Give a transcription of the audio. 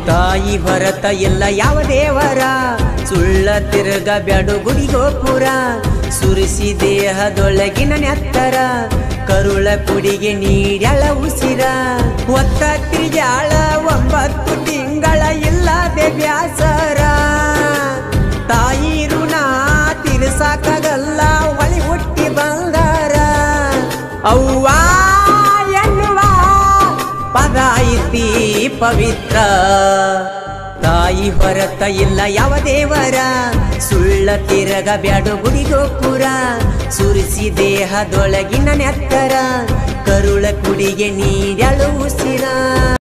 ತಾಯಿ ಹೊರತ ಎಲ್ಲ ಯಾವ ದೇವರ ಸುಳ್ಳ ತಿರುಗ ಬ್ಯಾಡು ಗುಡಿಗೋಪುರ ಸುರಿಸಿ ದೇಹದೊಳಗಿನ ನೆತ್ತರ ಕರುಳ ಕುಡಿಗೆ ನೀಡ್ಯಾಳ ಉಸಿರ ಒತ್ತ ತಿರುಗಾಳ ಒಂಬತ್ತು ತಿಂಗಳ ಇಲ್ಲದೆ ಬ್ಯಾಸರ ತಾಯಿ ಋಣ ತಿರ್ಸಾಕಾಗಲ್ಲ ಒಳಿ ಹುಟ್ಟಿ ಬಂಗಾರ ಅವ್ವ ಎನ್ನುವ ಪದ ಐತಿ ಪವಿತ್ರ ತಾಯಿ ಹೊರತ ಇಲ್ಲ ಯಾವ ದೇವರ ಸುಳ್ಳ ತಿರಗ ಬ್ಯಾಡು ಗುಡಿಗೋಪುರ ಸುರಿಸಿ ದೇಹದೊಳಗಿನ ನೆತ್ತರ ಕರುಳ ಕುಡಿಗೆ ನೀಡಲು ಉಸಿರ